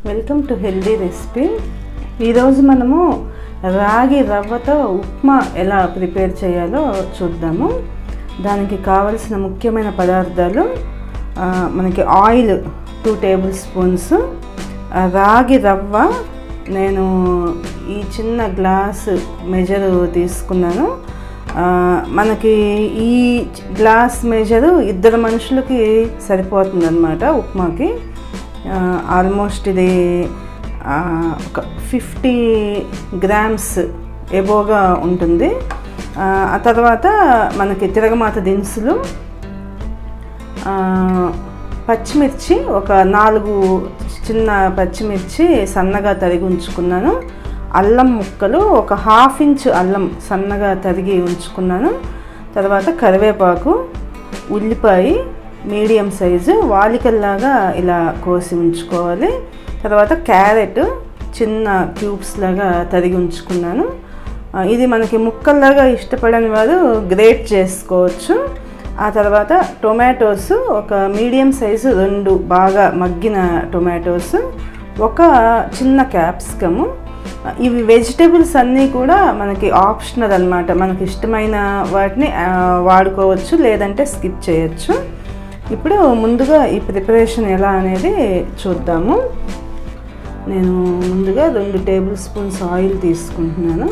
welcome to healthy recipe ఈరోజు మనము రాగి రవ్వతో ఉప్మా ఎలా ప్రిపేర్ చేయాలో చూద్దాము దానికి కావలసిన ముఖ్యమైన పదార్థాలు ఆ, మనకి ఆయిల్ టూ టేబుల్ స్పూన్స్ ఆ, రాగి రవ్వ నేను ఈ చిన్న గ్లాస్ మెజర్ తీసుకున్నాను ఆ, మనకి ఈ గ్లాస్ మెజరు ఇద్దరు మనుషులకి సరిపోతుంది ఉప్మాకి ఆల్మోస్ట్ ఇది ఆ, ఒక ఫిఫ్టీ గ్రామ్స్ ఎబోగా ఉంటుంది ఆ ఆ తర్వాత మనకి తిరగమాత దినుసులు ఆ, పచ్చిమిర్చి ఒక నాలుగు చిన్న పచ్చిమిర్చి సన్నగా తరిగి ఉంచుకున్నాను అల్లం ముక్కలు ఒక హాఫ్ ఇంచ్ అల్లం సన్నగా తరిగి ఉంచుకున్నాను తర్వాత కరివేపాకు ఉల్లిపాయ మీడియం సైజు వాలికల్లాగా ఇలా కోసి ఉంచుకోవాలి తర్వాత క్యారెట్ చిన్న క్యూబ్స్ లాగా తరిగి ఉంచుకున్నాను ఆ, ఇది మనకి ముక్కల్లాగా ఇష్టపడని వారు గ్రేట్ చేసుకోవచ్చు ఆ తర్వాత టొమాటోస్ ఒక మీడియం సైజు రెండు బాగా మగ్గిన టొమాటోస్ ఒక చిన్న క్యాప్సికము ఇవి వెజిటేబుల్స్ అన్నీ కూడా మనకి ఆప్షనల్ అనమాట మనకి ఇష్టమైన వాటిని ఆ, వాడుకోవచ్చు లేదంటే స్కిప్ చేయొచ్చు ఇప్పుడు ముందుగా ఈ ప్రిపరేషన్ ఎలా అనేది చూద్దాము నేను ముందుగా రెండు టేబుల్ స్పూన్స్ ఆయిల్ తీసుకుంటున్నాను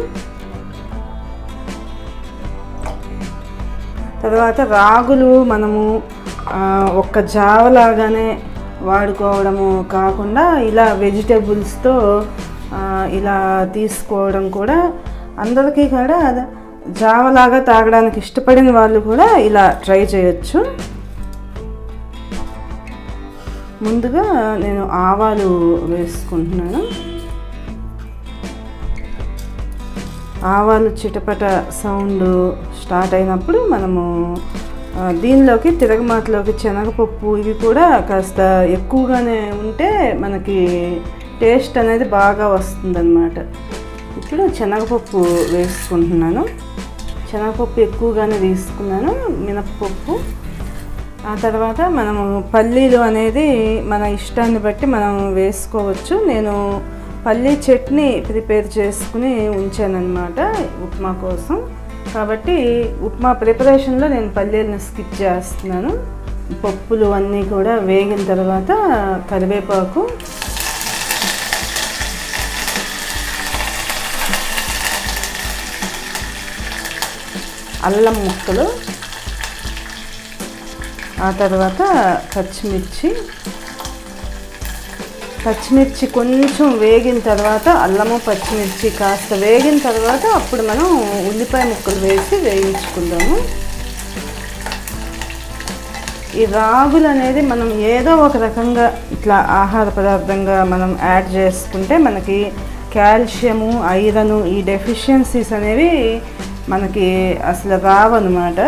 తర్వాత రాగులు మనము ఆ, ఒక్క జావలాగానే వాడుకోవడము కాకుండా ఇలా వెజిటేబుల్స్తో ఆ, ఇలా తీసుకోవడం కూడా అందరికీ కూడా జావలాగా తాగడానికి ఇష్టపడిన వాళ్ళు కూడా ఇలా ట్రై చేయొచ్చు ముందుగా నేను ఆవాలు వేసుకుంటున్నాను ఆవాలు చిటపట సౌండ్ స్టార్ట్ అయినప్పుడు మనము ఆ, దీనిలోకి తిరగమాతలోకి శనగపప్పు ఇవి కూడా కాస్త ఎక్కువగానే ఉంటే మనకి టేస్ట్ అనేది బాగా వస్తుందన్నమాట ఇప్పుడు శనగపప్పు వేసుకుంటున్నాను శనగపప్పు ఎక్కువగానే తీసుకున్నాను మినప్పప్పు ఆ తర్వాత మనము పల్లీలు అనేది మన ఇష్టాన్ని బట్టి మనం వేసుకోవచ్చు నేను పల్లీ చట్నీ ప్రిపేర్ చేసుకుని ఉంచానన్నమాట ఉప్మా కోసం కాబట్టి ఉప్మా ప్రిపరేషన్లో నేను పల్లీలను స్కిప్ చేస్తున్నాను పప్పులు అన్నీ కూడా వేగిన తర్వాత కరివేపాకు అల్లం ముక్కలు ఆ తర్వాత పచ్చిమిర్చి పచ్చిమిర్చి కొంచెం వేగిన తర్వాత అల్లము పచ్చిమిర్చి కాస్త వేగిన తర్వాత అప్పుడు మనం ఉల్లిపాయ ముక్కలు వేసి వేయించుకుందాము ఈ రాగులు అనేది మనం ఏదో ఒక రకంగా ఇట్లా ఆహార పదార్థంగా మనం యాడ్ చేసుకుంటే మనకి కాల్షియము ఐరన్ ఈ డెఫిషియన్సీస్ అనేవి మనకి అసలు రావన్నమాట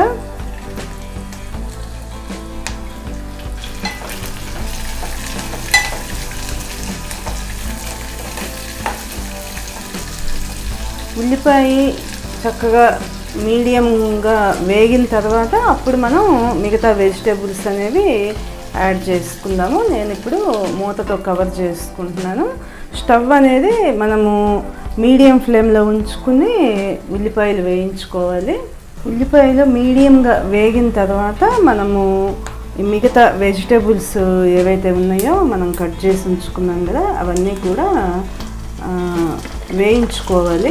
ఉల్లిపాయ చక్కగా మీడియంగా వేగిన తర్వాత అప్పుడు మనం మిగతా వెజిటేబుల్స్ అనేవి యాడ్ చేసుకుందాము నేను ఇప్పుడు మూతతో కవర్ చేసుకుంటున్నాను స్టవ్ అనేది మనము మీడియం ఫ్లేమ్లో ఉంచుకుని ఉల్లిపాయలు వేయించుకోవాలి ఉల్లిపాయలు మీడియంగా వేగిన తర్వాత మనము ఈ మిగతా వెజిటేబుల్స్ ఏవైతే ఉన్నాయో మనం కట్ చేసి ఉంచుకున్నాం కదా అవన్నీ కూడా ఆ, వేయించుకోవాలి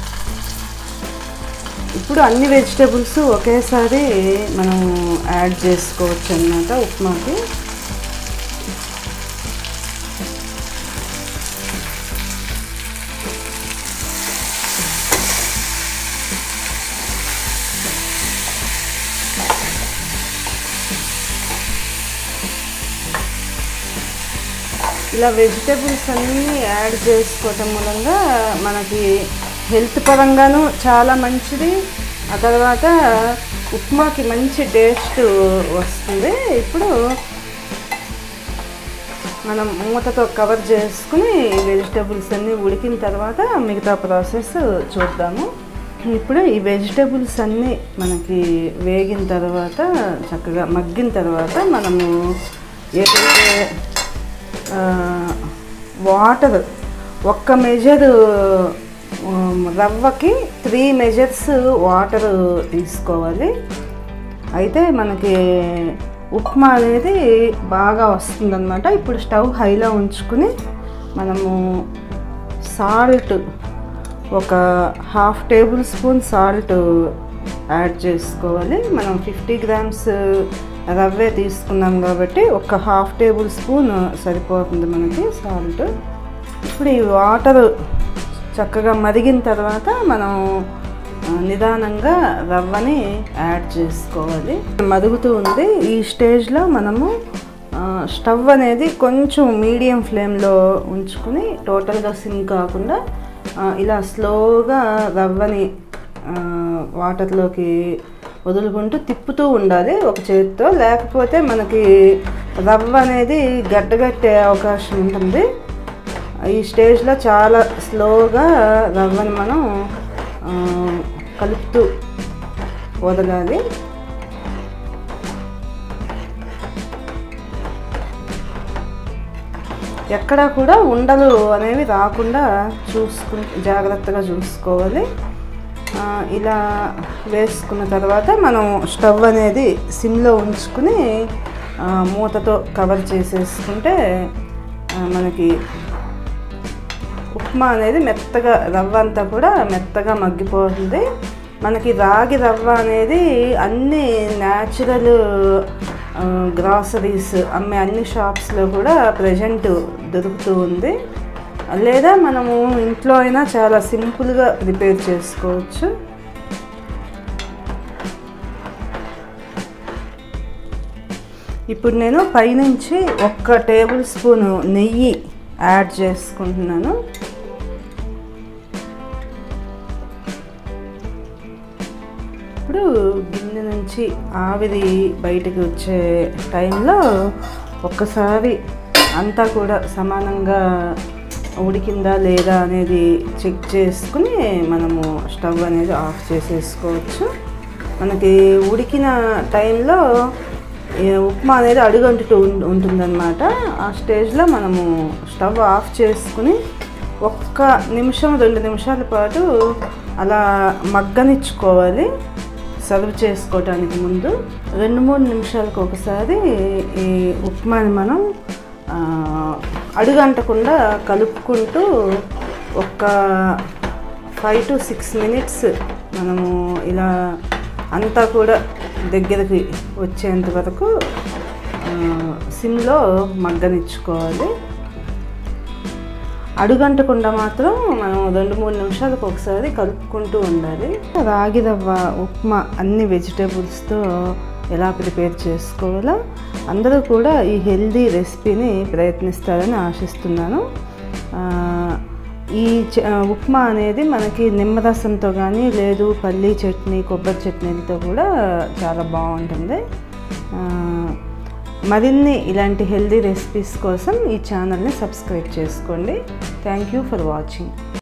ఇప్పుడు అన్ని వెజిటేబుల్స్ ఒకేసారి మనం యాడ్ చేసుకోవచ్చు అన్నమాట ఉప్మాకి ఇలా వెజిటేబుల్స్ అన్నీ యాడ్ చేసుకోవటం మూలంగా మనకి హెల్త్ పరంగాను చాలా మంచిది ఆ తర్వాత ఉప్మాకి మంచి టేస్ట్ వస్తుంది ఇప్పుడు మనం మూతతో కవర్ చేసుకుని వెజిటేబుల్స్ అన్నీ ఉడికిన తర్వాత మిగతా ప్రాసెస్ చూద్దాము ఇప్పుడు ఈ వెజిటేబుల్స్ అన్నీ మనకి వేగిన తర్వాత చక్కగా మగ్గిన తర్వాత మనము ఏదైతే ఆ, వాటర్ ఒక్క మెజర్ రవ్వకి త్రీ మెజర్స్ వాటర్ తీసుకోవాలి అయితే మనకి ఉప్మా అనేది బాగా వస్తుందన్నమాట ఇప్పుడు స్టవ్ హైలో ఉంచుకుని మనము సాల్ట్ ఒక half tablespoon salt add చేసుకోవాలి మనం ఫిఫ్టీ గ్రామ్స్ రవ్వే తీసుకున్నాం కాబట్టి ఒక హాఫ్ టేబుల్ స్పూన్ సరిపోతుంది మనకి సాల్ట్ ఇప్పుడు ఈ వాటర్ చక్కగా మరిగిన తర్వాత మనం ఆ, నిదానంగా రవ్వని యాడ్ చేసుకోవాలి మరుగుతూ ఉంది ఈ స్టేజ్లో మనము ఆ, స్టవ్ అనేది కొంచెం మీడియం ఫ్లేమ్లో ఉంచుకుని టోటల్గా సిమ్ కాకుండా ఆ, ఇలా స్లోగా రవ్వని ఆ, వాటర్లోకి వదులుకుంటూ తిప్పుతూ ఉండాలి ఒక చేతితో లేకపోతే మనకి రవ్వ అనేది గడ్డగట్టే అవకాశం ఉంటుంది ఈ స్టేజ్లో చాలా స్లోగా రవ్వని మనం ఆ, కలుపుతూ వదలాలి ఎక్కడా కూడా ఉండలు అనేవి రాకుండా చూసుకు జాగ్రత్తగా చూసుకోవాలి ఆ, ఇలా వేసుకున్న తర్వాత మనం స్టవ్ అనేది సిమ్లో ఉంచుకుని ఆ, మూతతో కవర్ చేసేసుకుంటే ఆ, మనకి ఉప్మా అనేది మెత్తగా రవ్వ అంతా కూడా మెత్తగా మగ్గిపోతుంది మనకి రాగి రవ్వ అనేది అన్ని న్యాచురల్ గ్రాసరీస్ అమ్మే అన్ని షాప్స్లో కూడా ప్రజెంట్ దొరుకుతూ ఉంది లేదా మనము ఇంట్లో అయినా చాలా సింపుల్గా ప్రిపేర్ చేసుకోవచ్చు ఇప్పుడు నేను పైనుంచి ఒక్క టేబుల్ స్పూన్ నెయ్యి యాడ్ చేసుకుంటున్నాను ఇప్పుడు గిన్నె నుంచి ఆవిరి బయటకు వచ్చే టైంలో ఒక్కసారి అంతా కూడా సమానంగా ఉడికిందా లేదా అనేది చెక్ చేసుకుని మనము స్టవ్ అనేది ఆఫ్ చేసేసుకోవచ్చు మనకి ఉడికిన టైంలో ఈ ఉప్మా అనేది అడుగంటుతూ ఉం- ఉంటుందన్నమాట ఆ స్టేజ్లో మనము స్టవ్ ఆఫ్ చేసుకుని ఒక్క నిమిషం రెండు నిమిషాల పాటు అలా మగ్గనిచ్చుకోవాలి సర్వ్ చేసుకోవటానికి ముందు రెండు మూడు నిమిషాలకు ఒకసారి ఈ ఉప్మాని మనం ఆ, అడుగంటకుండా కలుపుకుంటూ ఒక ఫైవ్ టు సిక్స్ మినిట్స్ మనము ఇలా అంతా కూడా దగ్గరికి వచ్చేంత వరకు ఆ, సిమ్లో మగ్గనిచ్చుకోవాలి అడుగంటకుండా మాత్రం మనం రెండు మూడు నిమిషాలకు ఒకసారి కలుపుకుంటూ ఉండాలి రాగి రవ్వ ఉప్మా అన్ని వెజిటేబుల్స్తో ఎలా ప్రిపేర్ చేసుకోవాలో అందరూ కూడా ఈ హెల్దీ రెసిపీని ప్రయత్నిస్తారని ఆశిస్తున్నాను ఆ, ఈ చ- ఉప్మా అనేది మనకి నిమ్మరసంతో కానీ లేదు పల్లీ చట్నీ కొబ్బరి చట్నీలతో కూడా చాలా బాగుంటుంది ఆ, మరిన్ని ఇలాంటి హెల్దీ రెసిపీస్ కోసం ఈ ఛానల్ని సబ్స్క్రైబ్ చేసుకోండి థ్యాంక్ యూ ఫర్ వాచింగ్